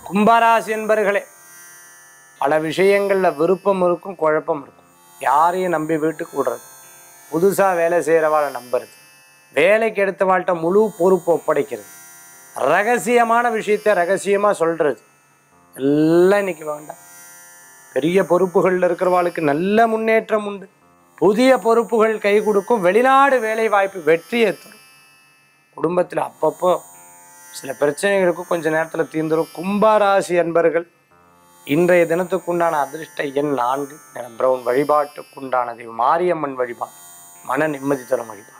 கும்பராசி என்பர்களே பல விஷயங்களில் விருப்பம் இருக்கும் குழப்பம் இருக்கும் யாரையும் நம்பி வீட்டுக்கு விடுறது புதுசாக வேலை செய்கிறவாளை நம்புறது வேலைக்கு எடுத்தவாள்கிட்ட முழு பொறுப்பு ஒப்படைக்கிறது ரகசியமான விஷயத்தை ரகசியமாக சொல்கிறது எல்லாம் இன்னைக்கு வேண்டாம் பெரிய பொறுப்புகளில் இருக்கிறவாளுக்கு நல்ல முன்னேற்றம் உண்டு புதிய பொறுப்புகள் கை கொடுக்கும் வெளிநாடு வேலை வாய்ப்பு வெற்றியை தரும் குடும்பத்தில் அப்பப்போ சில பிரச்சனைகளுக்கும் கொஞ்ச நேரத்தில் தீர்ந்துடும் கும்பராசி அன்பர்கள் இன்றைய தினத்துக்குண்டான அதிர்ஷ்ட எண் நான்கு நிறம் பிரவுன் வழிபாட்டுக்குண்டான தெய்வம் மாரியம்மன் வழிபாடு மன நிம்மதி தரும் வழிபாடு